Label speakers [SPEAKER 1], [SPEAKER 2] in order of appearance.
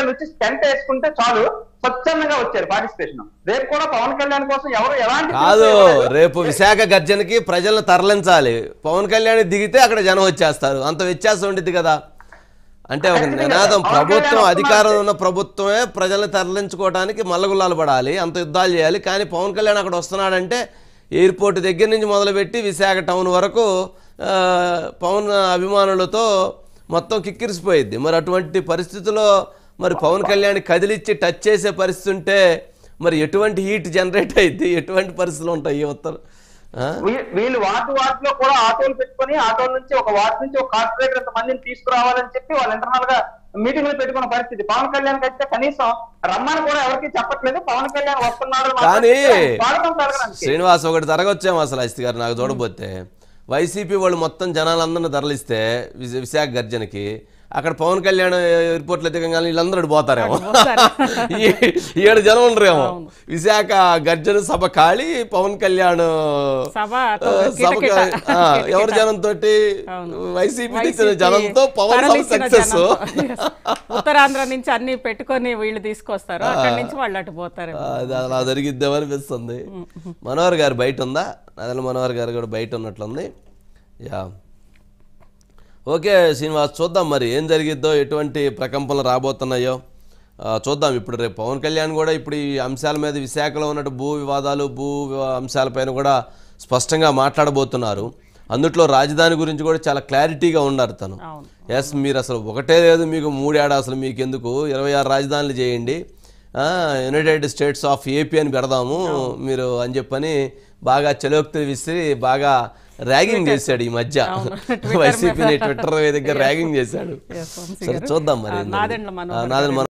[SPEAKER 1] కళ్యాణ్ వచ్చి టెంట్ వేసుకుంటే చాలు స్వచ్ఛందంగా వచ్చారు పార్టిసిపేషన్ రేపు కూడా పవన్ కళ్యాణ్ కోసం ఎవరు ఎలాంటి
[SPEAKER 2] కాదు
[SPEAKER 1] పిలుపు ఇవ్వలేదు.
[SPEAKER 2] రేపు విశాఖ గర్జనకి ప్రజలను తరలించాలి పవన్ కళ్యాణ్ దిగితే అక్కడ జనం వచ్చేస్తారు అంత వ్యత్యాసం ఉంటుంది కదా అంటే ఒక
[SPEAKER 1] ఖచ్చితంగా.
[SPEAKER 2] నినాదం
[SPEAKER 1] పవన్
[SPEAKER 2] ప్రభుత్వం
[SPEAKER 1] కళ్యాణ్
[SPEAKER 2] అధికారం ఉన్న ప్రభుత్వమే ప్రజల్ని తరలించుకోవడానికి మల్లగుల్లాలు పడాలి అంత యుద్ధాలు చేయాలి కానీ పవన్ కళ్యాణ్ అక్కడ వస్తున్నాడంటే ఎయిర్పోర్ట్ దగ్గర నుంచి మొదలుపెట్టి విశాఖ టౌన్ వరకు ఆ, పవన్ అభిమానులతో మొత్తం కిక్కిరిసిపోయిద్ది మరి అటువంటి పరిస్థితుల్లో మరి పవన్ కళ్యాణ్ కదిలిచ్చి టచ్ చేసే పరిస్థితి ఉంటే మరి ఎటువంటి హీట్ జనరేట్ అయింది ఎటువంటి పరిస్థితులు ఉంటాయి ఈ ఉత్తర ఆ?
[SPEAKER 1] వీ- వీళ్ళు వార్డు వార్డు లో కూడా ఆటోలు పెట్టుకొని ఆటోల నుంచి ఒక వార్డు నుంచి ఒక కార్పొరేటర్ ఇంత మందిని తీసుకురావాలని చెప్పి వాళ్ళు ఇంటర్నల్ గా మీటింగ్లు పెట్టుకున్న పరిస్థితి పవన్ కళ్యాణ్ అయితే కనీసం రమ్మని కూడా ఎవరికి చెప్పట్లేదు పవన్ కళ్యాణ్ వస్తున్నాడు అని
[SPEAKER 2] కానీ
[SPEAKER 1] మాత్రం స్వాగతం పలకడానికి.
[SPEAKER 2] శ్రీనివాస్ ఒకటి జరగొచ్చేమో అసలు అస్తి గారు నాకు చూడబోతే వైసీపీ వాళ్ళు మొత్తం జనాలందరిని తరలిస్తే విశ- విశాఖ గర్జనకి అక్కడ పవన్ కళ్యాణ్ ఎయిర్పోర్ట్లో దిగంగానే వీళ్ళందరూ అటు పోతారేమో ఈ- ఏడు జనం ఉండరేమో విశాఖ గర్జన సభ ఖాళీ పవన్ కళ్యాణ్
[SPEAKER 3] సభ
[SPEAKER 2] ఆ, సభ
[SPEAKER 3] కిటకిట.
[SPEAKER 2] ఖాళీ. ఆ, ఎవరి జనంతో
[SPEAKER 3] అవును.
[SPEAKER 2] వైసీపీ ఇచ్చిన
[SPEAKER 3] వైసీపీ
[SPEAKER 2] జనంతో పవన్ సభ
[SPEAKER 3] తరలించిన
[SPEAKER 2] సక్సెస్
[SPEAKER 3] జనంతో. Yes. ఉత్తరాంధ్ర నుంచి అన్ని పెట్టుకొని వీళ్ళు తీసుకొస్తారు అక్కడి నుంచి వాళ్ళు అటు పోతారు
[SPEAKER 2] అది అలా జరిగిద్దామని అనిపిస్తుంది మనోహర్ గారు బయట ఉందా నదల మనోహర్ గారు కూడా బయట ఉన్నట్లుంది యా ఓకే శ్రీనివాస్ చూద్దాం మరి ఏం జరిగిద్దో ఎటువంటి ప్రకంపనలు రాబోతున్నాయో ఆ, చూద్దాం ఇప్పుడు రేపు పవన్ కళ్యాణ్ కూడా ఇప్పుడు ఈ అంశాల మీద విశాఖలో ఉన్నట్టు భూ వివాదాలు భూ వివా- అంశాలపైన కూడా స్పష్టంగా మాట్లాడబోతున్నారు అందుట్లో రాజధాని గురించి కూడా చాలా క్లారిటీగా ఉన్నారు తను
[SPEAKER 3] అవును
[SPEAKER 2] ఎస్ మీరు అసలు ఒకటే లేదు మీకు మూడేడా అసలు మీకు ఎందుకు ఇరవై ఆరు రాజధానులు చేయండి ఆ, యునైటెడ్ స్టేట్స్ ఆఫ్ ఏపీ అని పెడదాము మీరు అని చెప్పని బాగా చెలోక్తి విసిరి బాగా ర్యాగింగ్ చేశాడు ఈ మధ్య
[SPEAKER 3] అవును. Twitter
[SPEAKER 2] వైసీపీని
[SPEAKER 3] మీద.
[SPEAKER 2] ట్విట్టర్ దగ్గర ర్యాగింగ్ చేశాడు
[SPEAKER 3] Yes, వంశీ
[SPEAKER 2] సరే
[SPEAKER 3] గారు.
[SPEAKER 2] చూద్దాం మరి
[SPEAKER 3] ఆ,
[SPEAKER 2] ఏం
[SPEAKER 3] నాదెండ్ల
[SPEAKER 2] జరుగుతుందో.
[SPEAKER 3] మనోహర్
[SPEAKER 2] ఆ, నాదెండ్ల
[SPEAKER 3] గారు